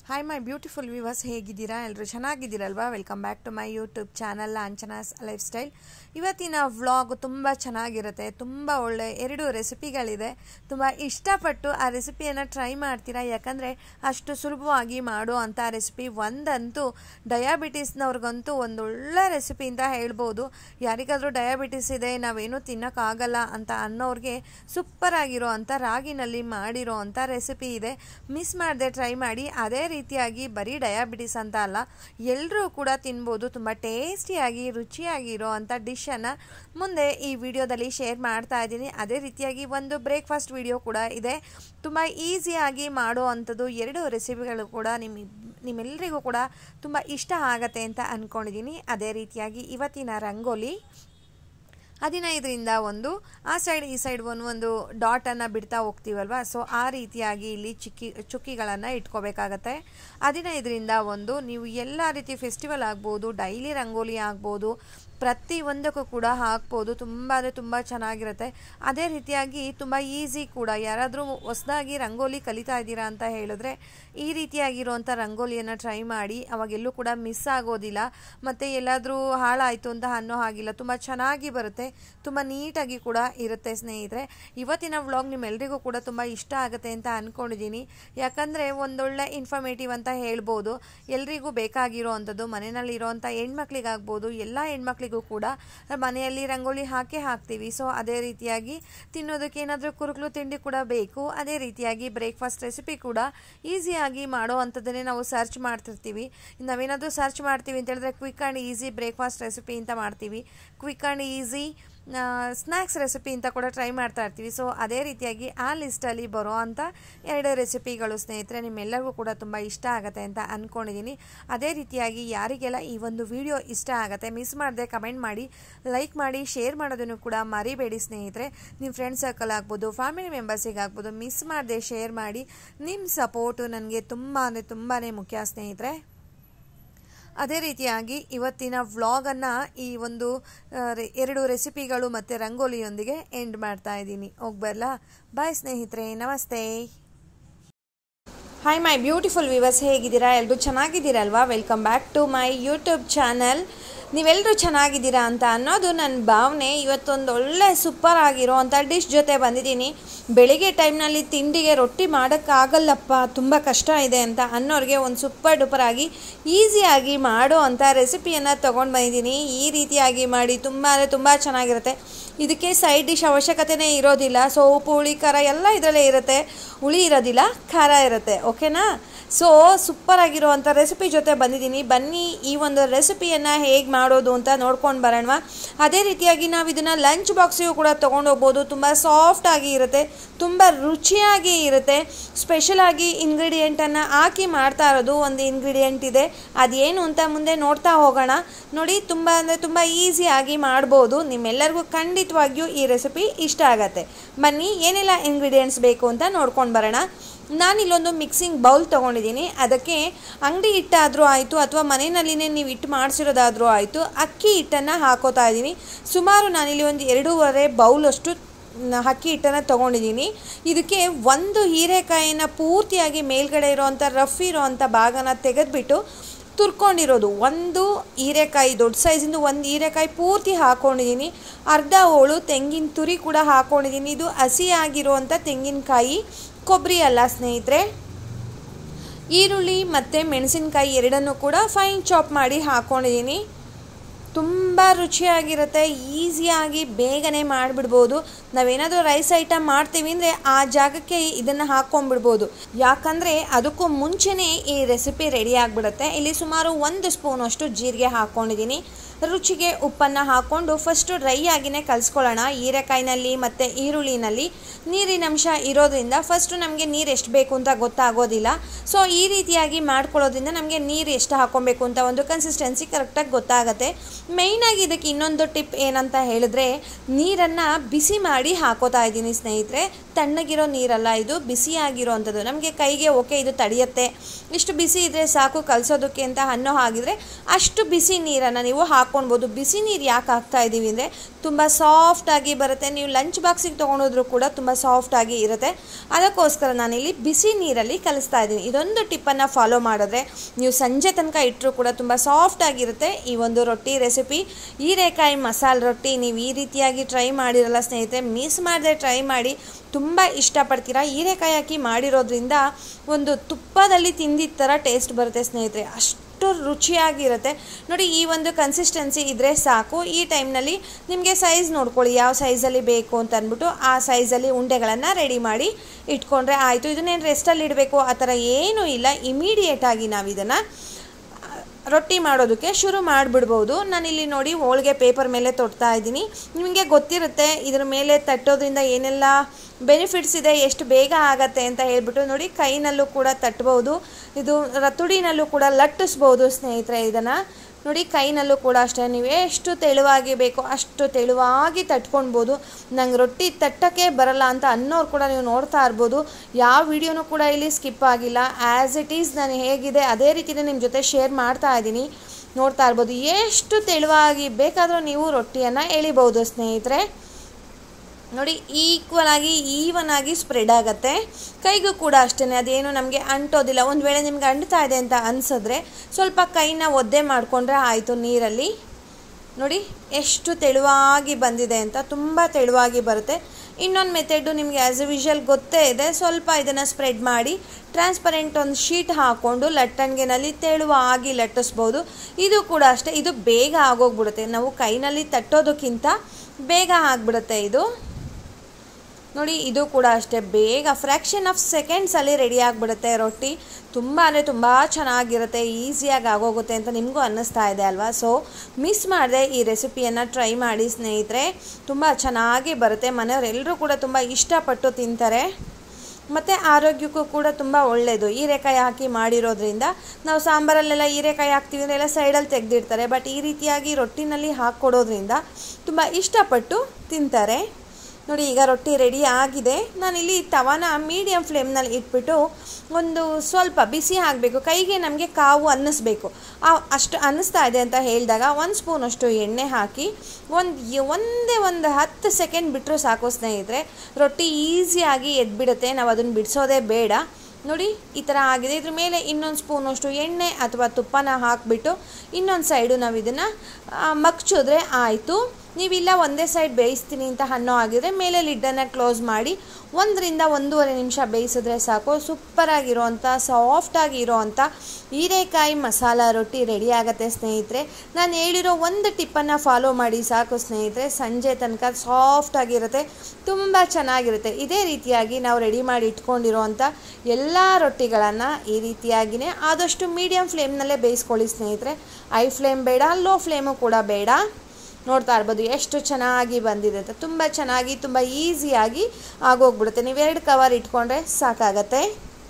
hi my beautiful viewers ಹೇಗಿದ್ದೀರಾ ಎಲ್ಲರೂ ಚೆನ್ನಾಗಿದ್ದೀರಲ್ವಾ welcome back to my YouTube channel Lanchana's lifestyle ಇವತ್ತಿನ ವ್ಲಾಗ್ ತುಂಬ ಚೆನ್ನಾಗಿರುತ್ತೆ ತುಂಬ ಒಳ್ಳೆ ಎರಡು ರೆಸಿಪಿಗಳಿದೆ ತುಂಬ ಇಷ್ಟಪಟ್ಟು ಆ ರೆಸಿಪಿಯನ್ನು ಟ್ರೈ ಮಾಡ್ತೀರಾ ಯಾಕಂದರೆ ಅಷ್ಟು ಸುಲಭವಾಗಿ ಮಾಡೋ ಅಂಥ ರೆಸಿಪಿ ಒಂದಂತೂ ಡಯಾಬಿಟೀಸ್ನವ್ರಿಗಂತೂ ಒಂದು ಒಳ್ಳೆ ರೆಸಿಪಿ ಅಂತ ಹೇಳ್ಬೋದು ಯಾರಿಗಾದರೂ ಡಯಾಬಿಟಿಸ್ ಇದೆ ನಾವೇನು ತಿನ್ನೋಕ್ಕಾಗಲ್ಲ ಅಂತ ಅನ್ನೋರಿಗೆ ಸೂಪರ್ ಆಗಿರೋ ಅಂಥ ರಾಗಿನಲ್ಲಿ ಮಾಡಿರೋ ಅಂಥ ರೆಸಿಪಿ ಇದೆ ಮಿಸ್ ಮಾಡದೆ ಟ್ರೈ ಮಾಡಿ ಅದೇ ರೀತಿಯಾಗಿ ಬರೀ ಡಯಾಬಿಟಿಸ್ ಅಂತ ಅಲ್ಲ ಎಲ್ಲರೂ ಕೂಡ ತಿನ್ಬೋದು ತುಂಬ ಟೇಸ್ಟಿಯಾಗಿ ರುಚಿಯಾಗಿರೋ ಅಂಥ ಡಿಶನ್ನು ಮುಂದೆ ಈ ವಿಡಿಯೋದಲ್ಲಿ ಶೇರ್ ಮಾಡ್ತಾ ಇದ್ದೀನಿ ಅದೇ ರೀತಿಯಾಗಿ ಒಂದು ಬ್ರೇಕ್ಫಾಸ್ಟ್ ವಿಡಿಯೋ ಕೂಡ ಇದೆ ತುಂಬ ಈಸಿಯಾಗಿ ಮಾಡೋ ಅಂಥದ್ದು ಎರಡು ರೆಸಿಪಿಗಳು ಕೂಡ ನಿಮ್ಮ ನಿಮ್ಮೆಲ್ಲರಿಗೂ ಕೂಡ ತುಂಬ ಇಷ್ಟ ಆಗತ್ತೆ ಅಂತ ಅಂದ್ಕೊಂಡಿದ್ದೀನಿ ಅದೇ ರೀತಿಯಾಗಿ ಇವತ್ತಿನ ರಂಗೋಲಿ ಹದಿನೈದರಿಂದ ಒಂದು ಆ ಸೈಡ್ ಈ ಸೈಡ್ ಒಂದು ಒಂದು ಡಾಟನ್ನು ಬಿಡ್ತಾ ಹೋಗ್ತೀವಲ್ವ ಸೊ ಆ ರೀತಿಯಾಗಿ ಇಲ್ಲಿ ಚಿಕ್ಕಿ ಚುಕ್ಕಿಗಳನ್ನು ಇಟ್ಕೋಬೇಕಾಗತ್ತೆ ಹದಿನೈದರಿಂದ ಒಂದು ನೀವು ಎಲ್ಲ ರೀತಿ ಫೆಸ್ಟಿವಲ್ ಆಗ್ಬೋದು ಡೈಲಿ ರಂಗೋಲಿ ಆಗ್ಬೋದು ಪ್ರತಿ ಒಂದಕ್ಕೂ ಕೂಡ ಹಾಕ್ಬೋದು ತುಂಬ ಅಂದರೆ ತುಂಬ ಚೆನ್ನಾಗಿರುತ್ತೆ ಅದೇ ರೀತಿಯಾಗಿ ತುಂಬ ಈಸಿ ಕೂಡ ಯಾರಾದರೂ ಹೊಸದಾಗಿ ರಂಗೋಲಿ ಕಲಿತಾ ಇದ್ದೀರಾ ಅಂತ ಹೇಳಿದ್ರೆ ಈ ರೀತಿಯಾಗಿರುವಂಥ ರಂಗೋಲಿಯನ್ನು ಟ್ರೈ ಮಾಡಿ ಅವಾಗೆಲ್ಲೂ ಕೂಡ ಮಿಸ್ ಆಗೋದಿಲ್ಲ ಮತ್ತು ಎಲ್ಲಾದರೂ ಹಾಳಾಯಿತು ಅಂತ ಅನ್ನೋ ಹಾಗಿಲ್ಲ ತುಂಬ ಚೆನ್ನಾಗಿ ಬರುತ್ತೆ ತುಂಬ ನೀಟಾಗಿ ಕೂಡ ಇರುತ್ತೆ ಸ್ನೇಹಿತರೆ ಇವತ್ತಿನ ವ್ಲಾಗ್ ನಿಮ್ಮೆಲ್ಲರಿಗೂ ಕೂಡ ತುಂಬ ಇಷ್ಟ ಆಗುತ್ತೆ ಅಂತ ಅಂದ್ಕೊಂಡಿದ್ದೀನಿ ಯಾಕಂದರೆ ಒಂದೊಳ್ಳೆ ಇನ್ಫಾರ್ಮೇಟಿವ್ ಅಂತ ಹೇಳ್ಬೋದು ಎಲ್ರಿಗೂ ಬೇಕಾಗಿರೋ ಅಂಥದ್ದು ಮನೆಯಲ್ಲಿ ಇರೋವಂಥ ಹೆಣ್ಮಕ್ಳಿಗಾಗ್ಬೋದು ಎಲ್ಲ ಹೆಣ್ಮಕ್ಳಿಗೂ ಕೂಡ ಮನೆಯಲ್ಲಿ ರಂಗೋಲಿ ಹಾಕೇ ಹಾಕ್ತೀವಿ ಸೊ ಅದೇ ರೀತಿಯಾಗಿ ತಿನ್ನೋದಕ್ಕೆ ಏನಾದರೂ ಕುರುಕಲು ತಿಂಡಿ ಕೂಡ ಬೇಕು ಅದೇ ರೀತಿಯಾಗಿ ಬ್ರೇಕ್ಫಾಸ್ಟ್ ರೆಸಿಪಿ ಕೂಡ ಈಸಿಯಾಗಿ ಮಾಡೋ ಅಂಥದ್ದನ್ನೇ ನಾವು ಸರ್ಚ್ ಮಾಡ್ತಿರ್ತೀವಿ ನಾವೇನಾದರೂ ಸರ್ಚ್ ಮಾಡ್ತೀವಿ ಅಂತ ಹೇಳಿದ್ರೆ quick and easy breakfast recipe ಅಂತ ಮಾಡ್ತೀವಿ quick and easy snacks recipe ಅಂತ ಕೂಡ ಟ್ರೈ ಮಾಡ್ತಾ ಇರ್ತೀವಿ ಸೊ ಅದೇ ರೀತಿಯಾಗಿ ಆ ಲಿಸ್ಟಲ್ಲಿ ಬರೋ ಅಂಥ ಎರಡು ರೆಸಿಪಿಗಳು ಸ್ನೇಹಿತರೆ ನಿಮ್ಮೆಲ್ಲರಿಗೂ ಕೂಡ ತುಂಬ ಇಷ್ಟ ಆಗುತ್ತೆ ಅಂತ ಅಂದ್ಕೊಂಡಿದ್ದೀನಿ ಅದೇ ರೀತಿಯಾಗಿ ಯಾರಿಗೆಲ್ಲ ಈ ಒಂದು ವಿಡಿಯೋ ಇಷ್ಟ ಆಗುತ್ತೆ ಮಿಸ್ ಮಾಡದೆ ಕಮೆಂಟ್ ಮಾಡಿ ಲೈಕ್ ಮಾಡಿ ಶೇರ್ ಮಾಡೋದನ್ನು ಕೂಡ ಮರಿಬೇಡಿ ಸ್ನೇಹಿತರೆ ನಿಮ್ಮ ಫ್ರೆಂಡ್ ಸರ್ಕಲ್ ಆಗ್ಬೋದು ಫ್ಯಾಮಿಲಿ ಮೆಂಬರ್ಸಿಗೆ ಆಗ್ಬೋದು ಮಿಸ್ ಮಾಡದೆ ಶೇರ್ ಮಾಡಿ ನಿಮ್ಮ ಸಪೋರ್ಟು ನನಗೆ ತುಂಬಾ ಅಂದರೆ ತುಂಬಾ ಮುಖ್ಯ ಸ್ನೇಹಿತರೆ ಅದೇ ರೀತಿಯಾಗಿ ಇವತ್ತಿನ ವ್ಲಾಗನ್ನು ಈ ಒಂದು ಎರಡು ರೆಸಿಪಿಗಳು ಮತ್ತು ರಂಗೋಲಿಯೊಂದಿಗೆ ಎಂಡ್ ಮಾಡ್ತಾ ಇದ್ದೀನಿ ಹೋಗ್ಬರ್ಲಾ ಬಾಯ್ ಸ್ನೇಹಿತರೆ ನಮಸ್ತೆ ಹಾಯ್ ಮೈ ಬ್ಯೂಟಿಫುಲ್ ವಿವರ್ಸ್ ಹೇಗಿದ್ದೀರಾ ಎಲ್ಲರೂ ಚೆನ್ನಾಗಿದ್ದೀರಲ್ವಾ welcome back to my YouTube channel ನೀವೆಲ್ಲರೂ ಚೆನ್ನಾಗಿದ್ದೀರಾ ಅಂತ ಅನ್ನೋದು ನನ್ನ ಭಾವನೆ ಇವತ್ತೊಂದು ಒಳ್ಳೆ ಸೂಪರ್ ಆಗಿರೋ ಅಂಥ ಡಿಶ್ ಜೊತೆ ಬಂದಿದ್ದೀನಿ ಬೆಳಿಗ್ಗೆ ಟೈಮ್ನಲ್ಲಿ ತಿಂಡಿಗೆ ರೊಟ್ಟಿ ಮಾಡೋಕ್ಕಾಗಲ್ಲಪ್ಪ ತುಂಬ ಕಷ್ಟ ಇದೆ ಅಂತ ಅನ್ನೋರಿಗೆ ಒಂದು ಸೂಪರ್ ಡೂಪರ್ ಆಗಿ ಈಸಿಯಾಗಿ ಮಾಡೋ ಅಂಥ ರೆಸಿಪಿಯನ್ನು ತೊಗೊಂಡು ಬಂದಿದ್ದೀನಿ ಈ ರೀತಿಯಾಗಿ ಮಾಡಿ ತುಂಬ ಅಂದರೆ ತುಂಬ ಚೆನ್ನಾಗಿರುತ್ತೆ ಇದಕ್ಕೆ ಸೈಡ್ ಡಿಶ್ ಅವಶ್ಯಕತೆನೇ ಇರೋದಿಲ್ಲ ಸೊ ಉಪ್ಪು ಹುಳಿ ಖಾರ ಎಲ್ಲ ಇದರಲ್ಲೇ ಇರುತ್ತೆ ಹುಳಿ ಇರೋದಿಲ್ಲ ಖಾರ ಇರುತ್ತೆ ಓಕೆನಾ ಸೊ ಸೂಪರ್ ಆಗಿರುವಂಥ ರೆಸಿಪಿ ಜೊತೆ ಬಂದಿದ್ದೀನಿ ಬನ್ನಿ ಈ ಒಂದು ರೆಸಿಪಿಯನ್ನು ಹೇಗೆ ಮಾಡೋದು ಅಂತ ನೋಡ್ಕೊಂಡು ಬರೋಣ ಅದೇ ರೀತಿಯಾಗಿ ನಾವು ಇದನ್ನು ಲಂಚ್ ಬಾಕ್ಸಿಗೂ ಕೂಡ ತೊಗೊಂಡು ಹೋಗ್ಬೋದು ತುಂಬ ಸಾಫ್ಟಾಗಿ ಇರುತ್ತೆ ತುಂಬ ರುಚಿಯಾಗಿ ಇರುತ್ತೆ ಸ್ಪೆಷಲಾಗಿ ಇಂಗ್ರೀಡಿಯೆಂಟನ್ನು ಹಾಕಿ ಮಾಡ್ತಾ ಇರೋದು ಒಂದು ಇಂಗ್ರೀಡಿಯೆಂಟ್ ಇದೆ ಅದೇನು ಅಂತ ಮುಂದೆ ನೋಡ್ತಾ ಹೋಗೋಣ ನೋಡಿ ತುಂಬ ಅಂದರೆ ತುಂಬ ಈಸಿಯಾಗಿ ಮಾಡ್ಬೋದು ನಿಮ್ಮೆಲ್ಲರಿಗೂ ಖಂಡಿತವಾಗಿಯೂ ಈ ರೆಸಿಪಿ ಇಷ್ಟ ಆಗತ್ತೆ ಬನ್ನಿ ಏನೆಲ್ಲ ಇಂಗ್ರೀಡಿಯೆಂಟ್ಸ್ ಬೇಕು ಅಂತ ನೋಡ್ಕೊಂಡು ಬರೋಣ ನಾನಿಲ್ಲೊಂದು ಮಿಕ್ಸಿಂಗ್ ಬೌಲ್ ತೊಗೊಂಡಿದ್ದೀನಿ ಅದಕ್ಕೆ ಅಂಗಡಿ ಹಿಟ್ಟಾದರೂ ಆಯಿತು ಅಥವಾ ಮನೆಯಲ್ಲಿನೇ ನೀವು ಹಿಟ್ಟು ಮಾಡಿಸಿರೋದಾದರೂ ಆಯಿತು ಅಕ್ಕಿ ಹಿಟ್ಟನ್ನು ಹಾಕೋತಾ ಇದ್ದೀನಿ ಸುಮಾರು ನಾನಿಲ್ಲಿ ಒಂದು ಎರಡೂವರೆ ಬೌಲಷ್ಟು ಅಕ್ಕಿ ಹಿಟ್ಟನ್ನು ತೊಗೊಂಡಿದ್ದೀನಿ ಇದಕ್ಕೆ ಒಂದು ಹೀರೆಕಾಯಿನ ಪೂರ್ತಿಯಾಗಿ ಮೇಲ್ಗಡೆ ಇರೋವಂಥ ರಫ್ ಇರೋವಂಥ ಭಾಗನ ತೆಗೆದುಬಿಟ್ಟು ತುರ್ಕೊಂಡಿರೋದು ಒಂದು ಹೀರೆಕಾಯಿ ದೊಡ್ಡ ಸೈಜಿಂದು ಒಂದು ಹೀರೆಕಾಯಿ ಪೂರ್ತಿ ಹಾಕ್ಕೊಂಡಿದ್ದೀನಿ ಅರ್ಧ ಹೋಳು ತೆಂಗಿನ ತುರಿ ಕೂಡ ಹಾಕ್ಕೊಂಡಿದ್ದೀನಿ ಇದು ಹಸಿಯಾಗಿರುವಂಥ ತೆಂಗಿನಕಾಯಿ ಕೊಬ್ಬರಿ ಅಲ್ಲ ಸ್ನೇಹಿತರೆ ಈರುಳ್ಳಿ ಮತ್ತು ಮೆಣಸಿನ್ಕಾಯಿ ಎರಡನ್ನೂ ಕೂಡ ಫೈನ್ ಚಾಪ್ ಮಾಡಿ ಹಾಕ್ಕೊಂಡಿದ್ದೀನಿ ತುಂಬ ರುಚಿಯಾಗಿರುತ್ತೆ ಈಸಿಯಾಗಿ ಬೇಗನೆ ಮಾಡಿಬಿಡ್ಬೋದು ನಾವೇನಾದರೂ ರೈಸ್ ಐಟಮ್ ಮಾಡ್ತೀವಿ ಅಂದರೆ ಆ ಜಾಗಕ್ಕೆ ಇದನ್ನು ಹಾಕ್ಕೊಂಬಿಡ್ಬೋದು ಯಾಕಂದರೆ ಅದಕ್ಕೂ ಮುಂಚೆನೇ ಈ ರೆಸಿಪಿ ರೆಡಿ ಆಗಿಬಿಡುತ್ತೆ ಇಲ್ಲಿ ಸುಮಾರು ಒಂದು ಸ್ಪೂನಷ್ಟು ಜೀರಿಗೆ ಹಾಕ್ಕೊಂಡಿದ್ದೀನಿ ರುಚಿಗೆ ಉಪ್ಪನ್ನು ಹಾಕ್ಕೊಂಡು ಫಸ್ಟು ಡ್ರೈ ಆಗಿನೇ ಕಲಿಸ್ಕೊಳ್ಳೋಣ ಹೀರೆಕಾಯಿನಲ್ಲಿ ಮತ್ತು ಈರುಳ್ಳಿನಲ್ಲಿ ನೀರಿನಂಶ ಇರೋದ್ರಿಂದ ಫಸ್ಟು ನಮಗೆ ನೀರು ಎಷ್ಟು ಬೇಕು ಅಂತ ಗೊತ್ತಾಗೋದಿಲ್ಲ ಸೊ ಈ ರೀತಿಯಾಗಿ ಮಾಡ್ಕೊಳ್ಳೋದ್ರಿಂದ ನಮಗೆ ನೀರು ಎಷ್ಟು ಹಾಕ್ಕೊಬೇಕು ಅಂತ ಒಂದು ಕನ್ಸಿಸ್ಟೆನ್ಸಿ ಕರೆಕ್ಟಾಗಿ ಗೊತ್ತಾಗುತ್ತೆ ಮೇಯ್ನಾಗಿ ಇದಕ್ಕೆ ಇನ್ನೊಂದು ಟಿಪ್ ಏನಂತ ಹೇಳಿದ್ರೆ ನೀರನ್ನು ಬಿಸಿ ಮಾಡಿ ಹಾಕೋತಾ ಇದ್ದೀನಿ ಸ್ನೇಹಿತರೆ ತಣ್ಣಗಿರೋ ನೀರಲ್ಲ ಇದು ಬಿಸಿಯಾಗಿರೋ ಅಂಥದ್ದು ನಮಗೆ ಕೈಗೆ ಓಕೆ ಇದು ತಡೆಯುತ್ತೆ ಇಷ್ಟು ಬಿಸಿ ಇದ್ದರೆ ಸಾಕು ಕಲಸೋದಕ್ಕೆ ಅಂತ ಅನ್ನೋ ಹಾಗಿದ್ರೆ ಅಷ್ಟು ಬಿಸಿ ನೀರನ್ನು ನೀವು ಹಾಕ್ಕೊಳ್ಬೋದು ಬಿಸಿ ನೀರು ಯಾಕೆ ಹಾಕ್ತಾ ಇದ್ದೀವಿ ಅಂದರೆ ತುಂಬ ಸಾಫ್ಟಾಗಿ ಬರುತ್ತೆ ನೀವು ಲಂಚ್ ಬಾಕ್ಸಿಗೆ ತೊಗೊಂಡೋದ್ರೂ ಕೂಡ ತುಂಬ ಸಾಫ್ಟಾಗಿ ಇರುತ್ತೆ ಅದಕ್ಕೋಸ್ಕರ ನಾನಿಲ್ಲಿ ಬಿಸಿ ನೀರಲ್ಲಿ ಕಲಿಸ್ತಾ ಇದ್ದೀನಿ ಇದೊಂದು ಟಿಪ್ಪನ್ನು ಫಾಲೋ ಮಾಡಿದ್ರೆ ನೀವು ಸಂಜೆ ತನಕ ಇಟ್ಟರೂ ಕೂಡ ತುಂಬ ಸಾಫ್ಟಾಗಿರುತ್ತೆ ಈ ಒಂದು ರೊಟ್ಟಿ ರೆಸಿಪಿ ಹೀರೆಕಾಯಿ ಮಸಾಲೆ ರೊಟ್ಟಿ ನೀವು ಈ ರೀತಿಯಾಗಿ ಟ್ರೈ ಮಾಡಿರಲ್ಲ ಸ್ನೇಹಿತರೆ ಮಿಸ್ ಮಾಡದೆ ಟ್ರೈ ಮಾಡಿ ತುಂಬ ಇಷ್ಟಪಡ್ತೀರಾ ಹೀರೆಕಾಯಿ ಹಾಕಿ ಮಾಡಿರೋದ್ರಿಂದ ಒಂದು ತುಪ್ಪದಲ್ಲಿ ತಿಂದಿದ್ದ ಥರ ಟೇಸ್ಟ್ ಬರುತ್ತೆ ಸ್ನೇಹಿತರೆ ಅಷ್ಟು ರುಚಿಯಾಗಿರುತ್ತೆ ನೋಡಿ ಈ ಒಂದು ಕನ್ಸಿಸ್ಟೆನ್ಸಿ ಇದ್ದರೆ ಸಾಕು ಈ ಟೈಮ್ನಲ್ಲಿ ನಿಮಗೆ ಸೈಜ್ ನೋಡ್ಕೊಳ್ಳಿ ಯಾವ ಸೈಜಲ್ಲಿ ಬೇಕು ಅಂತ ಅಂದ್ಬಿಟ್ಟು ಆ ಸೈಜಲ್ಲಿ ಉಂಡೆಗಳನ್ನು ರೆಡಿ ಮಾಡಿ ಇಟ್ಕೊಂಡ್ರೆ ಆಯಿತು ಇದನ್ನೇನು ರೆಸ್ಟಲ್ಲಿ ಇಡಬೇಕು ಆ ಥರ ಏನೂ ಇಲ್ಲ ಇಮಿಡಿಯೇಟಾಗಿ ನಾವು ಇದನ್ನು ರೊಟ್ಟಿ ಮಾಡೋದಕ್ಕೆ ಶುರು ಮಾಡಿಬಿಡ್ಬೋದು ನಾನಿಲ್ಲಿ ನೋಡಿ ಹೋಳಿಗೆ ಪೇಪರ್ ಮೇಲೆ ತೊಡ್ತಾ ಇದ್ದೀನಿ ನಿಮಗೆ ಗೊತ್ತಿರುತ್ತೆ ಇದ್ರ ಮೇಲೆ ತಟ್ಟೋದ್ರಿಂದ ಏನೆಲ್ಲ ಬೆನಿಫಿಟ್ಸ್ ಇದೆ ಎಷ್ಟು ಬೇಗ ಆಗತ್ತೆ ಅಂತ ಹೇಳ್ಬಿಟ್ಟು ನೋಡಿ ಕೈನಲ್ಲೂ ಕೂಡ ತಟ್ಬೋದು ಇದು ರತುಡಿನಲ್ಲೂ ಕೂಡ ಲಟ್ಟಿಸ್ಬೋದು ಸ್ನೇಹಿತರೆ ಇದನ್ನು ನೋಡಿ ಕೈನಲ್ಲೂ ಕೂಡ ಅಷ್ಟೇ ನೀವು ಎಷ್ಟು ತೆಳುವಾಗಿ ಬೇಕೋ ಅಷ್ಟು ತೆಳುವಾಗಿ ತಟ್ಕೊಳ್ಬೋದು ನಂಗೆ ರೊಟ್ಟಿ ತಟ್ಟಕ್ಕೆ ಬರಲ್ಲ ಅಂತ ಅನ್ನೋರು ಕೂಡ ನೀವು ನೋಡ್ತಾ ಇರ್ಬೋದು ಯಾವ ವಿಡಿಯೋನೂ ಕೂಡ ಇಲ್ಲಿ ಸ್ಕಿಪ್ ಆಗಿಲ್ಲ ಆ್ಯಸ್ ಇಟ್ ಈಸ್ ನಾನು ಹೇಗಿದೆ ಅದೇ ರೀತಿಯೇ ನಿಮ್ಮ ಜೊತೆ ಶೇರ್ ಮಾಡ್ತಾ ಇದ್ದೀನಿ ನೋಡ್ತಾ ಇರ್ಬೋದು ಎಷ್ಟು ತೆಳುವಾಗಿ ಬೇಕಾದರೂ ನೀವು ರೊಟ್ಟಿಯನ್ನು ಎಳಿಬೋದು ಸ್ನೇಹಿತರೆ ನೋಡಿ ಈಕ್ವಲ್ ಆಗಿ ಈವನ್ ಆಗಿ ಸ್ಪ್ರೆಡ್ ಆಗುತ್ತೆ ಕೈಗೂ ಕೂಡ ಅಷ್ಟೇ ಅದೇನು ನಮಗೆ ಅಂಟೋದಿಲ್ಲ ಒಂದು ವೇಳೆ ನಿಮ್ಗೆ ಅಂಟ್ತಾ ಇದೆ ಅಂತ ಅನಿಸಿದ್ರೆ ಸ್ವಲ್ಪ ಕೈನ ಒದ್ದೆ ಮಾಡಿಕೊಂಡ್ರೆ ಆಯಿತು ನೀರಲ್ಲಿ ನೋಡಿ ಎಷ್ಟು ತೆಳುವಾಗಿ ಬಂದಿದೆ ಅಂತ ತುಂಬ ತೆಳುವಾಗಿ ಬರುತ್ತೆ ಇನ್ನೊಂದು ಮೆಥಡು ನಿಮಗೆ ಆ್ಯಸ್ ಎ ವಿಷಲ್ ಗೊತ್ತೇ ಇದೆ ಸ್ವಲ್ಪ ಇದನ್ನು ಸ್ಪ್ರೆಡ್ ಮಾಡಿ ಟ್ರಾನ್ಸ್ಪರೆಂಟ್ ಒಂದು ಶೀಟ್ ಹಾಕ್ಕೊಂಡು ಲಟ್ಟಣಿಗೆನಲ್ಲಿ ತೆಳುವಾಗಿ ಲಟ್ಟಿಸ್ಬೋದು ಇದು ಕೂಡ ಅಷ್ಟೇ ಇದು ಬೇಗ ಆಗೋಗ್ಬಿಡುತ್ತೆ ನಾವು ಕೈನಲ್ಲಿ ತಟ್ಟೋದಕ್ಕಿಂತ ಬೇಗ ಆಗಿಬಿಡುತ್ತೆ ಇದು ನೋಡಿ ಇದು ಕೂಡ ಅಷ್ಟೇ ಬೇಗ ಫ್ರ್ಯಾಕ್ಷನ್ ಆಫ್ ಸೆಕೆಂಡ್ಸಲ್ಲಿ ರೆಡಿ ಆಗಿಬಿಡುತ್ತೆ ರೊಟ್ಟಿ ತುಂಬ ಅಂದರೆ ತುಂಬ ಚೆನ್ನಾಗಿರುತ್ತೆ ಈಸಿಯಾಗಿ ಆಗೋಗುತ್ತೆ ಅಂತ ನಿಮಗೂ ಅನ್ನಿಸ್ತಾ ಇದೆ ಅಲ್ವಾ ಸೊ ಮಿಸ್ ಮಾಡದೆ ಈ ರೆಸಿಪಿಯನ್ನು ಟ್ರೈ ಮಾಡಿ ಸ್ನೇಹಿತರೆ ತುಂಬ ಚೆನ್ನಾಗಿ ಬರುತ್ತೆ ಮನೆಯವರೆಲ್ಲರೂ ಕೂಡ ತುಂಬ ಇಷ್ಟಪಟ್ಟು ತಿಂತಾರೆ ಮತ್ತು ಆರೋಗ್ಯಕ್ಕೂ ಕೂಡ ತುಂಬ ಒಳ್ಳೆಯದು ಹೀರೆಕಾಯಿ ಹಾಕಿ ಮಾಡಿರೋದ್ರಿಂದ ನಾವು ಸಾಂಬಾರಲ್ಲೆಲ್ಲ ಹೀರೆಕಾಯಿ ಹಾಕ್ತೀವಿ ಅಂದರೆ ಎಲ್ಲ ಸೈಡಲ್ಲಿ ತೆಗೆದಿಡ್ತಾರೆ ಬಟ್ ಈ ರೀತಿಯಾಗಿ ರೊಟ್ಟಿನಲ್ಲಿ ಹಾಕ್ಕೊಡೋದ್ರಿಂದ ತುಂಬ ಇಷ್ಟಪಟ್ಟು ತಿಂತಾರೆ ನೋಡಿ ಈಗ ರೊಟ್ಟಿ ರೆಡಿ ಆಗಿದೆ ನಾನಿಲ್ಲಿ ತವಾನ ಮೀಡಿಯಮ್ ಫ್ಲೇಮ್ನಲ್ಲಿ ಇಟ್ಬಿಟ್ಟು ಒಂದು ಸ್ವಲ್ಪ ಬಿಸಿ ಆಗಬೇಕು ಕೈಗೆ ನಮಗೆ ಕಾವು ಅನ್ನಿಸ್ಬೇಕು ಅಷ್ಟು ಅನ್ನಿಸ್ತಾ ಇದೆ ಅಂತ ಹೇಳಿದಾಗ ಒಂದು ಸ್ಪೂನಷ್ಟು ಎಣ್ಣೆ ಹಾಕಿ ಒಂದು ಒಂದೇ ಒಂದು ಹತ್ತು ಸೆಕೆಂಡ್ ಬಿಟ್ಟರು ಸಾಕು ಸ್ನೇಹಿತರೆ ರೊಟ್ಟಿ ಈಸಿಯಾಗಿ ಎದ್ಬಿಡುತ್ತೆ ನಾವು ಅದನ್ನು ಬಿಡಿಸೋದೇ ಬೇಡ ನೋಡಿ ಈ ಥರ ಆಗಿದೆ ಇದ್ರ ಮೇಲೆ ಇನ್ನೊಂದು ಸ್ಪೂನಷ್ಟು ಎಣ್ಣೆ ಅಥವಾ ತುಪ್ಪನ ಹಾಕಿಬಿಟ್ಟು ಇನ್ನೊಂದು ಸೈಡು ನಾವು ಇದನ್ನು ಮಗ್ಚಿದ್ರೆ ಆಯಿತು ನೀವಿಲ್ಲ ಒಂದೇ ಸೈಡ್ ಬೇಯಿಸ್ತೀನಿ ಅಂತ ಅನ್ನೋ ಆಗಿದ್ರೆ ಮೇಲೆ ಲಿಡ್ಡನ್ನು ಕ್ಲೋಸ್ ಮಾಡಿ ಒಂದರಿಂದ ಒಂದೂವರೆ ನಿಮಿಷ ಬೇಯಿಸಿದ್ರೆ ಸಾಕು ಸೂಪರಾಗಿರೋವಂಥ ಸಾಫ್ಟಾಗಿ ಇರೋವಂಥ ಹೀರೆಕಾಯಿ ಮಸಾಲ ರೊಟ್ಟಿ ರೆಡಿ ಆಗುತ್ತೆ ಸ್ನೇಹಿತರೆ ನಾನು ಹೇಳಿರೋ ಒಂದು ಟಿಪ್ಪನ್ನು ಫಾಲೋ ಮಾಡಿ ಸಾಕು ಸ್ನೇಹಿತರೆ ಸಂಜೆ ತನಕ ಸಾಫ್ಟಾಗಿರುತ್ತೆ ತುಂಬ ಚೆನ್ನಾಗಿರುತ್ತೆ ಇದೇ ರೀತಿಯಾಗಿ ನಾವು ರೆಡಿ ಮಾಡಿ ಇಟ್ಕೊಂಡಿರೋವಂಥ ಎಲ್ಲ ರೊಟ್ಟಿಗಳನ್ನು ಈ ರೀತಿಯಾಗಿಯೇ ಆದಷ್ಟು ಮೀಡಿಯಮ್ ಫ್ಲೇಮ್ನಲ್ಲೇ ಬೇಯಿಸ್ಕೊಳ್ಳಿ ಸ್ನೇಹಿತರೆ ಐ ಫ್ಲೇಮ್ ಬೇಡ ಲೋ ಫ್ಲೇಮು ಕೂಡ ಬೇಡ ನೋಡ್ತಾ ಇರ್ಬೋದು ಎಷ್ಟು ಚೆನ್ನಾಗಿ ಬಂದಿದೆ ಅಂತ ತುಂಬ ಚೆನ್ನಾಗಿ ತುಂಬ ಈಸಿಯಾಗಿ ಆಗೋಗ್ಬಿಡುತ್ತೆ ನೀವು ಎರಡು ಕವರ್ ಇಟ್ಕೊಂಡ್ರೆ ಸಾಕಾಗತ್ತೆ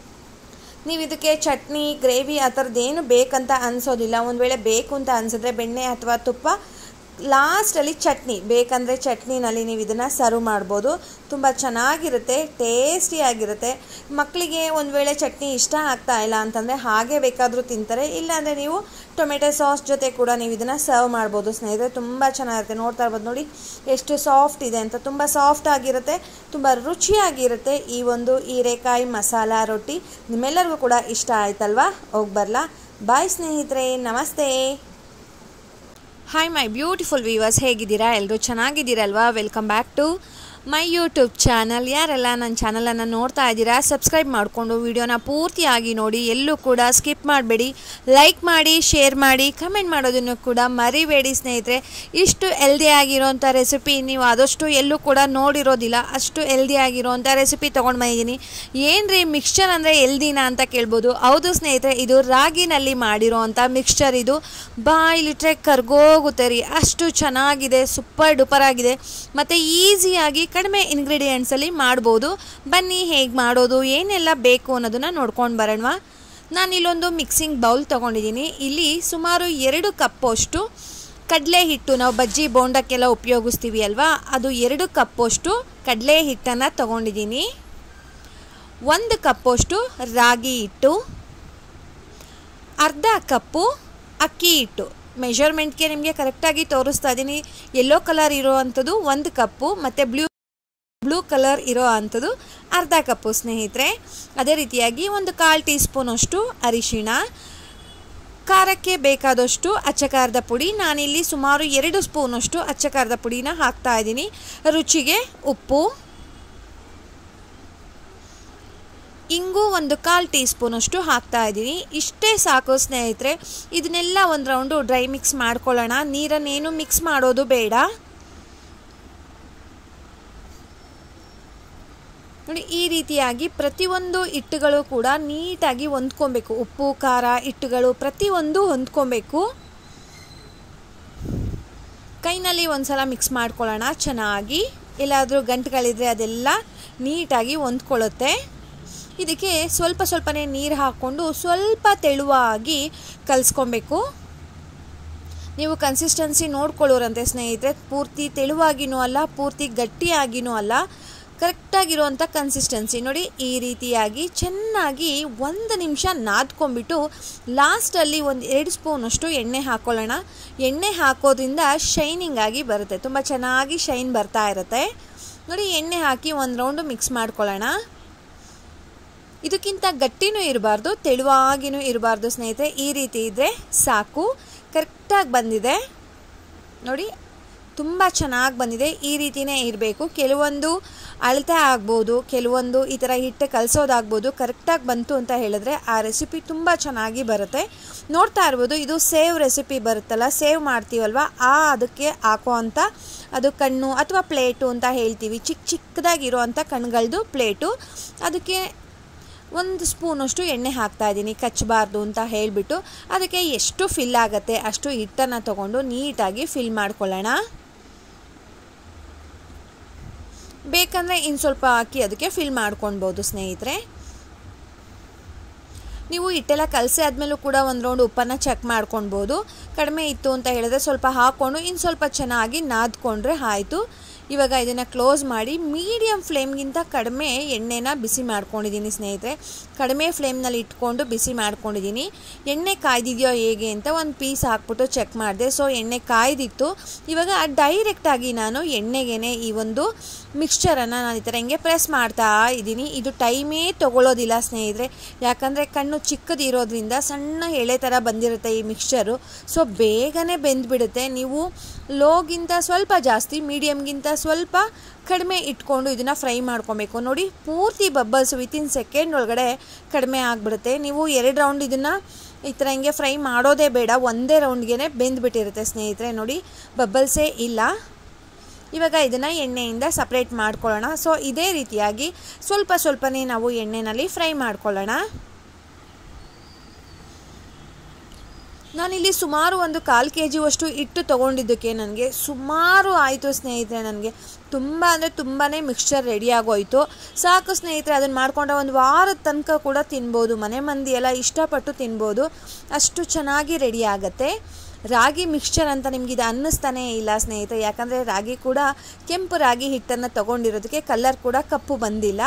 ನೀವು ಇದಕ್ಕೆ ಚಟ್ನಿ ಗ್ರೇವಿ ಆ ಥರದ್ದೇನು ಬೇಕಂತ ಅನಿಸೋದಿಲ್ಲ ಒಂದು ವೇಳೆ ಬೇಕು ಅಂತ ಅನಿಸಿದ್ರೆ ಬೆಣ್ಣೆ ಅಥವಾ ತುಪ್ಪ ಲಾಸ್ಟಲ್ಲಿ ಚಟ್ನಿ ಬೇಕಂದರೆ ಚಟ್ನಿನಲ್ಲಿ ನೀವು ಇದನ್ನು ಸರ್ವ್ ಮಾಡ್ಬೋದು ತುಂಬ ಚೆನ್ನಾಗಿರುತ್ತೆ ಟೇಸ್ಟಿಯಾಗಿರುತ್ತೆ ಮಕ್ಕಳಿಗೆ ಒಂದು ವೇಳೆ ಚಟ್ನಿ ಇಷ್ಟ ಆಗ್ತಾ ಇಲ್ಲ ಅಂತಂದರೆ ಹಾಗೆ ಬೇಕಾದರೂ ತಿಂತಾರೆ ಇಲ್ಲಾಂದರೆ ನೀವು ಟೊಮೆಟೊ ಸಾಸ್ ಜೊತೆ ಕೂಡ ನೀವು ಇದನ್ನು ಸರ್ವ್ ಮಾಡ್ಬೋದು ಸ್ನೇಹಿತರೆ ತುಂಬ ಚೆನ್ನಾಗಿರುತ್ತೆ ನೋಡ್ತಾ ಇರ್ಬೋದು ನೋಡಿ ಎಷ್ಟು ಸಾಫ್ಟ್ ಇದೆ ಅಂತ ತುಂಬ ಸಾಫ್ಟ್ ಆಗಿರುತ್ತೆ ತುಂಬ ರುಚಿಯಾಗಿರುತ್ತೆ ಈ ಒಂದು ಹೀರೆಕಾಯಿ ಮಸಾಲ ರೊಟ್ಟಿ ನಿಮ್ಮೆಲ್ಲರಿಗೂ ಕೂಡ ಇಷ್ಟ ಆಯ್ತಲ್ವಾ ಹೋಗಿ ಬರಲಾ ಬಾಯ್ ಸ್ನೇಹಿತರೆ ನಮಸ್ತೆ ಹಾಯ್ ಮೈ ಬ್ಯೂಟಿಫುಲ್ ವೀವರ್ಸ್ ಹೇಗಿದ್ದೀರಾ ಎಲ್ಲರೂ ಚೆನ್ನಾಗಿದ್ದೀರಲ್ವಾ welcome back to my YouTube channel ಯಾರೆಲ್ಲ ನನ್ನ ಚಾನಲನ್ನು ನೋಡ್ತಾ ಇದ್ದೀರಾ ಸಬ್ಸ್ಕ್ರೈಬ್ ಮಾಡಿಕೊಂಡು ವಿಡಿಯೋನ ಪೂರ್ತಿಯಾಗಿ ನೋಡಿ ಎಲ್ಲೂ ಕೂಡ ಸ್ಕಿಪ್ ಮಾಡಬೇಡಿ ಲೈಕ್ ಮಾಡಿ ಶೇರ್ ಮಾಡಿ ಕಮೆಂಟ್ ಮಾಡೋದನ್ನು ಕೂಡ ಮರಿಬೇಡಿ ಸ್ನೇಹಿತರೆ ಇಷ್ಟು ಹೆಲ್ದಿ ಆಗಿರೋಂಥ ರೆಸಿಪಿ ನೀವು ಆದಷ್ಟು ಎಲ್ಲೂ ಕೂಡ ನೋಡಿರೋದಿಲ್ಲ ಅಷ್ಟು ಹೆಲ್ದಿ ಆಗಿರೋಂಥ ರೆಸಿಪಿ ತೊಗೊಂಡು ಬಂದಿದ್ದೀನಿ ಏನು ರೀ ಮಿಕ್ಸ್ಚರ್ ಅಂದರೆ ಹೆಲ್ದಿನಾ ಅಂತ ಕೇಳ್ಬೋದು ಹೌದು ಸ್ನೇಹಿತರೆ ಇದು ರಾಗಿನಲ್ಲಿ ಮಾಡಿರೋ ಅಂಥ ಮಿಕ್ಸ್ಚರ್ ಇದು ಬಾಯಿಲಿಟ್ರೆ ಕರ್ಗೋಗುತ್ತೆ ರೀ ಅಷ್ಟು ಚೆನ್ನಾಗಿದೆ ಸೂಪರ್ ಡೂಪರ್ ಆಗಿದೆ ಮತ್ತು ಈಸಿಯಾಗಿ ಕಡಿಮೆ ಇಂಗ್ರೀಡಿಯೆಂಟ್ಸಲ್ಲಿ ಮಾಡ್ಬೋದು ಬನ್ನಿ ಹೇಗೆ ಮಾಡೋದು ಏನೆಲ್ಲ ಬೇಕು ಅನ್ನೋದನ್ನು ನೋಡ್ಕೊಂಡು ಬರೋಣ ನಾನು ಇಲ್ಲೊಂದು ಮಿಕ್ಸಿಂಗ್ ಬೌಲ್ ತೊಗೊಂಡಿದ್ದೀನಿ ಇಲ್ಲಿ ಸುಮಾರು ಎರಡು ಕಪ್ಪಷ್ಟು ಕಡಲೆ ಹಿಟ್ಟು ನಾವು ಬಜ್ಜಿ ಬೋಂಡಕ್ಕೆಲ್ಲ ಉಪಯೋಗಿಸ್ತೀವಿ ಅಲ್ವಾ ಅದು ಎರಡು ಕಪ್ಪಷ್ಟು ಕಡಲೆ ಹಿಟ್ಟನ್ನು ತಗೊಂಡಿದ್ದೀನಿ ಒಂದು ಕಪ್ಪಷ್ಟು ರಾಗಿ ಹಿಟ್ಟು ಅರ್ಧ ಕಪ್ಪು ಅಕ್ಕಿ ಹಿಟ್ಟು ಮೆಷರ್ಮೆಂಟ್ಗೆ ನಿಮಗೆ ಕರೆಕ್ಟಾಗಿ ತೋರಿಸ್ತಾ ಇದ್ದೀನಿ ಯೆಲ್ಲೋ ಕಲರ್ ಇರೋ ಅಂಥದ್ದು ಒಂದು ಕಪ್ಪು ಮತ್ತು ಬ್ಲೂ ಬ್ಲೂ ಕಲರ್ ಇರೋ ಅಂಥದ್ದು ಅರ್ಧ ಕಪ್ಪು ಸ್ನೇಹಿತರೆ ಅದೇ ರೀತಿಯಾಗಿ ಒಂದು ಕಾಲು ಟೀ ಸ್ಪೂನಷ್ಟು ಅರಿಶಿಣ ಖಾರಕ್ಕೆ ಬೇಕಾದಷ್ಟು ಅಚ್ಚ ಖಾರದ ಪುಡಿ ನಾನಿಲ್ಲಿ ಸುಮಾರು ಎರಡು ಸ್ಪೂನಷ್ಟು ಅಚ್ಚ ಖಾರದ ಪುಡಿನ ಹಾಕ್ತಾ ಇದ್ದೀನಿ ರುಚಿಗೆ ಉಪ್ಪು ಇಂಗು ಒಂದು ಕಾಲು ಟೀ ಸ್ಪೂನಷ್ಟು ಹಾಕ್ತಾ ಇದ್ದೀನಿ ಇಷ್ಟೇ ಸಾಕು ಸ್ನೇಹಿತರೆ ಇದನ್ನೆಲ್ಲ ಒಂದು ರೌಂಡು ಡ್ರೈ ಮಿಕ್ಸ್ ಮಾಡ್ಕೊಳ್ಳೋಣ ನೀರನ್ನೇನು ಮಿಕ್ಸ್ ಮಾಡೋದು ಬೇಡ ನೋಡಿ ಈ ರೀತಿಯಾಗಿ ಪ್ರತಿಯೊಂದು ಹಿಟ್ಟುಗಳು ಕೂಡ ನೀಟಾಗಿ ಹೊಂದ್ಕೊಬೇಕು ಉಪ್ಪು ಖಾರ ಹಿಟ್ಟುಗಳು ಪ್ರತಿಯೊಂದು ಹೊಂದ್ಕೊಬೇಕು ಕೈನಲ್ಲಿ ಒಂದ್ಸಲ ಮಿಕ್ಸ್ ಮಾಡ್ಕೊಳ್ಳೋಣ ಚೆನ್ನಾಗಿ ಎಲ್ಲಾದರೂ ಗಂಟುಗಳಿದ್ರೆ ಅದೆಲ್ಲ ನೀಟಾಗಿ ಹೊಂದ್ಕೊಳ್ಳುತ್ತೆ ಇದಕ್ಕೆ ಸ್ವಲ್ಪ ಸ್ವಲ್ಪನೇ ನೀರು ಹಾಕ್ಕೊಂಡು ಸ್ವಲ್ಪ ತೆಳುವಾಗಿ ಕಲಿಸ್ಕೊಬೇಕು ನೀವು ಕನ್ಸಿಸ್ಟೆನ್ಸಿ ನೋಡ್ಕೊಳ್ಳೋರಂತೆ ಸ್ನೇಹಿತರೆ ಪೂರ್ತಿ ತೆಳುವಾಗಿನೂ ಅಲ್ಲ ಪೂರ್ತಿ ಗಟ್ಟಿಯಾಗಿನೂ ಅಲ್ಲ ಕರೆಕ್ಟಾಗಿರುವಂಥ ಕನ್ಸಿಸ್ಟೆನ್ಸಿ ನೋಡಿ ಈ ರೀತಿಯಾಗಿ ಚೆನ್ನಾಗಿ ಒಂದು ನಿಮಿಷ ನಾದ್ಕೊಂಬಿಟ್ಟು ಲಾಸ್ಟಲ್ಲಿ ಒಂದು ಎರಡು ಸ್ಪೂನಷ್ಟು ಎಣ್ಣೆ ಹಾಕ್ಕೊಳ್ಳೋಣ ಎಣ್ಣೆ ಹಾಕೋದ್ರಿಂದ ಶೈನಿಂಗ್ ಆಗಿ ಬರುತ್ತೆ ತುಂಬ ಚೆನ್ನಾಗಿ ಶೈನ್ ಬರ್ತಾ ಇರುತ್ತೆ ನೋಡಿ ಎಣ್ಣೆ ಹಾಕಿ ಒಂದು ರೌಂಡು ಮಿಕ್ಸ್ ಮಾಡ್ಕೊಳ್ಳೋಣ ಇದಕ್ಕಿಂತ ಗಟ್ಟಿನೂ ಇರಬಾರ್ದು ತೆಳುವಾಗಿನೂ ಇರಬಾರ್ದು ಸ್ನೇಹಿತರೆ ಈ ರೀತಿ ಇದ್ದರೆ ಸಾಕು ಕರೆಕ್ಟಾಗಿ ಬಂದಿದೆ ನೋಡಿ ತುಂಬ ಚೆನ್ನಾಗಿ ಬಂದಿದೆ ಈ ರೀತಿಯೇ ಇರಬೇಕು ಕೆಲವೊಂದು ಅಳತೆ ಆಗ್ಬೋದು ಕೆಲವೊಂದು ಈ ಥರ ಹಿಟ್ಟು ಕಲಿಸೋದಾಗ್ಬೋದು ಕರೆಕ್ಟಾಗಿ ಬಂತು ಅಂತ ಹೇಳಿದ್ರೆ ಆ ರೆಸಿಪಿ ತುಂಬ ಚೆನ್ನಾಗಿ ಬರುತ್ತೆ ನೋಡ್ತಾ ಇರ್ಬೋದು ಇದು ಸೇವ್ ರೆಸಿಪಿ ಬರುತ್ತಲ್ಲ ಸೇವ್ ಮಾಡ್ತೀವಲ್ವ ಆ ಅದಕ್ಕೆ ಹಾಕೋ ಅಂಥ ಅದು ಕಣ್ಣು ಅಥವಾ ಪ್ಲೇಟು ಅಂತ ಹೇಳ್ತೀವಿ ಚಿಕ್ಕ ಚಿಕ್ಕದಾಗಿರೋ ಕಣ್ಗಳದ್ದು ಪ್ಲೇಟು ಅದಕ್ಕೆ ಒಂದು ಸ್ಪೂನಷ್ಟು ಎಣ್ಣೆ ಹಾಕ್ತಾ ಇದ್ದೀನಿ ಕಚ್ಚಬಾರ್ದು ಅಂತ ಹೇಳಿಬಿಟ್ಟು ಅದಕ್ಕೆ ಎಷ್ಟು ಫಿಲ್ ಆಗುತ್ತೆ ಅಷ್ಟು ಹಿಟ್ಟನ್ನು ತೊಗೊಂಡು ನೀಟಾಗಿ ಫಿಲ್ ಮಾಡ್ಕೊಳ್ಳೋಣ ಬೇಕಂದರೆ ಇನ್ನು ಸ್ವಲ್ಪ ಹಾಕಿ ಅದಕ್ಕೆ ಫಿಲ್ ಮಾಡ್ಕೊಳ್ಬೋದು ಸ್ನೇಹಿತರೆ ನೀವು ಹಿಟ್ಟೆಲ್ಲ ಕಲಸಿ ಆದಮೇಲೂ ಕೂಡ ಒಂದು ರೌಂಡ್ ಉಪ್ಪನ್ನು ಚೆಕ್ ಮಾಡ್ಕೊಳ್ಬೋದು ಕಡಿಮೆ ಇತ್ತು ಅಂತ ಹೇಳಿದ್ರೆ ಸ್ವಲ್ಪ ಹಾಕ್ಕೊಂಡು ಇನ್ನು ಸ್ವಲ್ಪ ಚೆನ್ನಾಗಿ ನಾದ್ಕೊಂಡ್ರೆ ಆಯಿತು ಇವಾಗ ಇದನ್ನು ಕ್ಲೋಸ್ ಮಾಡಿ ಮೀಡಿಯಮ್ ಫ್ಲೇಮ್ಗಿಂತ ಕಡಿಮೆ ಎಣ್ಣೆನ ಬಿಸಿ ಮಾಡ್ಕೊಂಡಿದ್ದೀನಿ ಸ್ನೇಹಿತರೆ ಕಡಿಮೆ ಫ್ಲೇಮ್ನಲ್ಲಿ ಇಟ್ಕೊಂಡು ಬಿಸಿ ಮಾಡ್ಕೊಂಡಿದ್ದೀನಿ ಎಣ್ಣೆ ಕಾಯ್ದಿದೆಯೋ ಹೇಗೆ ಅಂತ ಒಂದು ಪೀಸ್ ಹಾಕ್ಬಿಟ್ಟು ಚೆಕ್ ಮಾಡಿದೆ ಸೊ ಎಣ್ಣೆ ಕಾಯ್ದಿತ್ತು ಇವಾಗ ಡೈರೆಕ್ಟಾಗಿ ನಾನು ಎಣ್ಣೆಗೇ ಈ ಒಂದು ಮಿಕ್ಸ್ಚರನ್ನು ನಾನು ಈ ಥರ ಹಿಂಗೆ ಪ್ರೆಸ್ ಮಾಡ್ತಾ ಇದ್ದೀನಿ ಇದು ಟೈಮೇ ತೊಗೊಳ್ಳೋದಿಲ್ಲ ಸ್ನೇಹಿತರೆ ಯಾಕಂದರೆ ಕಣ್ಣು ಚಿಕ್ಕದಿರೋದ್ರಿಂದ ಸಣ್ಣ ಎಳೆ ಥರ ಬಂದಿರುತ್ತೆ ಈ ಮಿಕ್ಸ್ಚರು ಸೊ ಬೇಗನೆ ಬೆಂದ್ಬಿಡುತ್ತೆ ನೀವು ಲೋಗಿಂತ ಸ್ವಲ್ಪ ಜಾಸ್ತಿ ಮೀಡಿಯಮ್ಗಿಂತ ಸ್ವಲ್ಪ ಕಡಿಮೆ ಇಟ್ಕೊಂಡು ಇದನ್ನು ಫ್ರೈ ಮಾಡ್ಕೊಬೇಕು ನೋಡಿ ಪೂರ್ತಿ ಬಬ್ಬಲ್ಸ್ ವಿತಿನ್ ಸೆಕೆಂಡ್ ಒಳಗಡೆ ಕಡಿಮೆ ಆಗಿಬಿಡುತ್ತೆ ನೀವು ಎರಡು ರೌಂಡ್ ಇದನ್ನು ಈ ಥರ ಹಿಂಗೆ ಫ್ರೈ ಮಾಡೋದೇ ಬೇಡ ಒಂದೇ ರೌಂಡ್ಗೆ ಬೆಂದ್ಬಿಟ್ಟಿರುತ್ತೆ ಸ್ನೇಹಿತರೆ ನೋಡಿ ಬಬ್ಬಲ್ಸೇ ಇಲ್ಲ ಇವಾಗ ಇದನ್ನು ಎಣ್ಣೆಯಿಂದ ಸಪ್ರೇಟ್ ಮಾಡ್ಕೊಳ್ಳೋಣ ಸೊ ಇದೇ ರೀತಿಯಾಗಿ ಸ್ವಲ್ಪ ಸ್ವಲ್ಪನೇ ನಾವು ಎಣ್ಣೆಯಲ್ಲಿ ಫ್ರೈ ಮಾಡ್ಕೊಳ್ಳೋಣ ನಾನಿಲ್ಲಿ ಸುಮಾರು ಒಂದು ಕಾಲು ಕೆ ಜಿಯಷ್ಟು ಹಿಟ್ಟು ತೊಗೊಂಡಿದ್ದಕ್ಕೆ ನನಗೆ ಸುಮಾರು ಆಯಿತು ಸ್ನೇಹಿತರೆ ನನಗೆ ತುಂಬ ಅಂದರೆ ತುಂಬಾ ಮಿಕ್ಸ್ಚರ್ ರೆಡಿ ಆಗೋಯ್ತು ಸಾಕು ಸ್ನೇಹಿತರೆ ಅದನ್ನು ಮಾಡ್ಕೊಂಡ್ರೆ ಒಂದು ವಾರದ ತನಕ ಕೂಡ ತಿನ್ಬೋದು ಮನೆ ಮಂದಿ ಎಲ್ಲ ಇಷ್ಟಪಟ್ಟು ತಿನ್ಬೋದು ಅಷ್ಟು ಚೆನ್ನಾಗಿ ರೆಡಿ ಆಗುತ್ತೆ ರಾಗಿ ಮಿಕ್ಸ್ಚರ್ ಅಂತ ನಿಮ್ಗೆ ಇದು ಅನ್ನಿಸ್ತಾನೇ ಇಲ್ಲ ಸ್ನೇಹಿತರೆ ಯಾಕಂದರೆ ರಾಗಿ ಕೂಡ ಕೆಂಪು ರಾಗಿ ಹಿಟ್ಟನ್ನು ತೊಗೊಂಡಿರೋದಕ್ಕೆ ಕಲರ್ ಕೂಡ ಕಪ್ಪು ಬಂದಿಲ್ಲ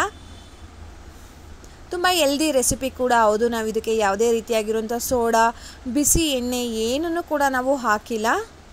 ತುಂಬ ಎಲ್ದಿ ರೆಸಿಪಿ ಕೂಡ ಹೌದು ನಾವು ಇದಕ್ಕೆ ಯಾವುದೇ ರೀತಿಯಾಗಿರುವಂಥ ಸೋಡಾ ಬಿಸಿ ಎಣ್ಣೆ ಏನನ್ನು ಕೂಡ ನಾವು ಹಾಕಿಲ್ಲ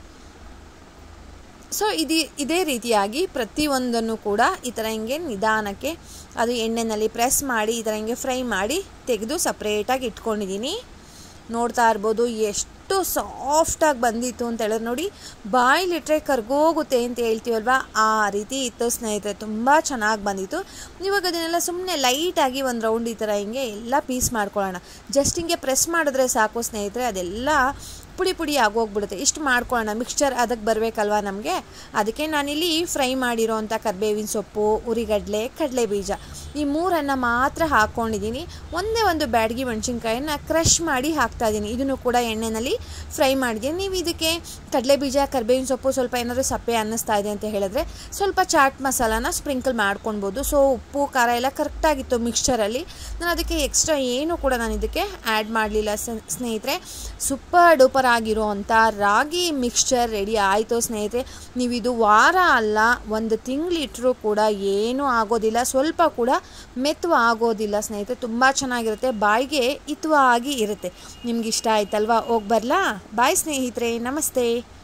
ಸೊ ಇದು ಇದೇ ರೀತಿಯಾಗಿ ಪ್ರತಿಯೊಂದನ್ನು ಕೂಡ ಈ ಥರ ಹಿಂಗೆ ನಿಧಾನಕ್ಕೆ ಅದು ಎಣ್ಣೆಯಲ್ಲಿ ಪ್ರೆಸ್ ಮಾಡಿ ಈ ಥರ ಹಿಂಗೆ ಫ್ರೈ ಮಾಡಿ ತೆಗೆದು ಸಪ್ರೇಟಾಗಿ ಇಟ್ಕೊಂಡಿದ್ದೀನಿ ನೋಡ್ತಾ ಇರ್ಬೋದು ಎಷ್ಟು ಸಾಫ್ಟಾಗಿ ಬಂದಿತ್ತು ಅಂತ ಹೇಳಿದ್ರೆ ನೋಡಿ ಬಾಯಿಲಿಟ್ರೆ ಕರ್ಗೋಗುತ್ತೆ ಅಂತ ಹೇಳ್ತೀವಲ್ವ ಆ ರೀತಿ ಇತ್ತು ಸ್ನೇಹಿತರೆ ತುಂಬ ಚೆನ್ನಾಗಿ ಬಂದಿತ್ತು ಇವಾಗ ಅದನ್ನೆಲ್ಲ ಸುಮ್ಮನೆ ಲೈಟಾಗಿ ಒಂದು ರೌಂಡ್ ಈ ಥರ ಹಿಂಗೆ ಎಲ್ಲ ಪೀಸ್ ಮಾಡ್ಕೊಳ್ಳೋಣ ಜಸ್ಟ್ ಹಿಂಗೆ ಪ್ರೆಸ್ ಮಾಡಿದ್ರೆ ಸಾಕು ಸ್ನೇಹಿತರೆ ಅದೆಲ್ಲ ಪುಡಿ ಪುಡಿ ಆಗೋಗ್ಬಿಡುತ್ತೆ ಇಷ್ಟು ಮಾಡ್ಕೊಳ್ಳೋಣ ಮಿಕ್ಸ್ಚರ್ ಅದಕ್ಕೆ ಬರಬೇಕಲ್ವ ನಮಗೆ ಅದಕ್ಕೆ ನಾನಿಲ್ಲಿ ಫ್ರೈ ಮಾಡಿರೋವಂಥ ಕರ್ಬೇವಿನ ಸೊಪ್ಪು ಉರಿಗಡಲೆ ಕಡಲೆ ಬೀಜ ಈ ಮೂರನ್ನು ಮಾತ್ರ ಹಾಕ್ಕೊಂಡಿದ್ದೀನಿ ಒಂದೇ ಒಂದು ಬ್ಯಾಡಗಿ ಮೆಣಸಿನ್ಕಾಯನ್ನು ಕ್ರಷ್ ಮಾಡಿ ಹಾಕ್ತಾಯಿದ್ದೀನಿ ಇದನ್ನು ಕೂಡ ಎಣ್ಣೆಯಲ್ಲಿ ಫ್ರೈ ಮಾಡಿದ್ದೀನಿ ನೀವು ಇದಕ್ಕೆ ಕಡಲೆ ಬೀಜ ಕರ್ಬೇವಿನ ಸೊಪ್ಪು ಸ್ವಲ್ಪ ಏನಾದರೂ ಸಪ್ಪೆ ಅನ್ನಿಸ್ತಾ ಇದೆ ಅಂತ ಹೇಳಿದ್ರೆ ಸ್ವಲ್ಪ ಚಾಟ್ ಮಸಾಲಾನ ಸ್ಪ್ರಿಂಕಲ್ ಮಾಡ್ಕೊಳ್ಬೋದು ಸೊ ಉಪ್ಪು ಖಾರ ಎಲ್ಲ ಕರೆಕ್ಟಾಗಿತ್ತು ಮಿಕ್ಸ್ಚರಲ್ಲಿ ನಾನು ಅದಕ್ಕೆ ಎಕ್ಸ್ಟ್ರಾ ಏನು ಕೂಡ ನಾನು ಇದಕ್ಕೆ ಆ್ಯಡ್ ಮಾಡಲಿಲ್ಲ ಸ್ನೇಹಿತರೆ ಸೂಪರ್ ಡೂಪರ್ ಸೂಪರ್ ಆಗಿರೋವಂಥ ರಾಗಿ ಮಿಕ್ಸ್ಚರ್ ರೆಡಿ ಆಯಿತು ಸ್ನೇಹಿತರೆ ನೀವು ಇದು ವಾರ ಅಲ್ಲ ಒಂದು ತಿಂಗಳಿಟ್ಟರೂ ಕೂಡ ಏನೂ ಆಗೋದಿಲ್ಲ ಸ್ವಲ್ಪ ಕೂಡ ಮೆತ್ತುವ ಆಗೋದಿಲ್ಲ ಸ್ನೇಹಿತರೆ ತುಂಬ ಚೆನ್ನಾಗಿರುತ್ತೆ ಬಾಯಿಗೆ ಹಿತವಾಗಿ ಇರುತ್ತೆ ನಿಮ್ಗೆ ಇಷ್ಟ ಆಯ್ತಲ್ವಾ ಹೋಗಿ ಬರಲಾ ಬಾಯ್ ಸ್ನೇಹಿತರೆ ನಮಸ್ತೆ